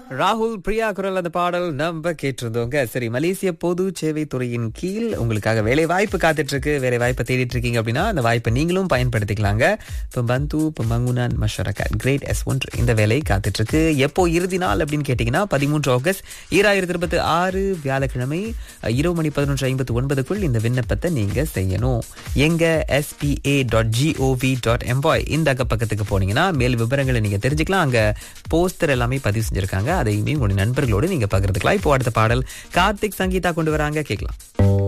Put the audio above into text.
ராகுல் பிரியா குரல் அந்த பாடல் நம்ம கேட்டிருந்தோங்க சரி மலேசிய பொது சேவை துறையின் கீழ் உங்களுக்காக வேலை வாய்ப்பு காத்துட்டு இருக்கு வேலை வாய்ப்பை தேடிட்டு இருக்கீங்க அப்படின்னா அந்த வாய்ப்பை நீங்களும் பயன்படுத்திக்கலாங்க இப்போ பந்து இப்போ மங்குனான் மஷரகட் கிரேட் எஸ் ஒன்று இந்த வேலை காத்துட்டு இருக்கு எப்போ இறுதி நாள் அப்படின்னு கேட்டீங்கன்னா பதிமூன்று ஆகஸ்ட் ஈராயிரத்தி இருபத்தி ஆறு வியாழக்கிழமை அஹ், இரவு மணி பதினொன்று ஐம்பத்தி ஒன்பதுக்குள் இந்த விண்ணப்பத்தை நீங்க செய்யணும் எங்க எஸ்பிஏ டாட் ஜிஓவி டாட் எம்பாய் இந்த அக்க பக்கத்துக்கு போனீங்கன்னா மேல் விவரங்களை நீங்க தெரிஞ்சுக்கலாம் அங்க போஸ்டர் எல்லாமே பதிவு செஞ்சிருக்காங்க அதையுமே உங்களுடைய நண்பர்களோடு நீங்க பகிர்ந்துக்கலாம் இப்போ அடுத்த பாடல் கார்த்திக் சங்கீதா கொண்டு வராங்க கேட்கலாம்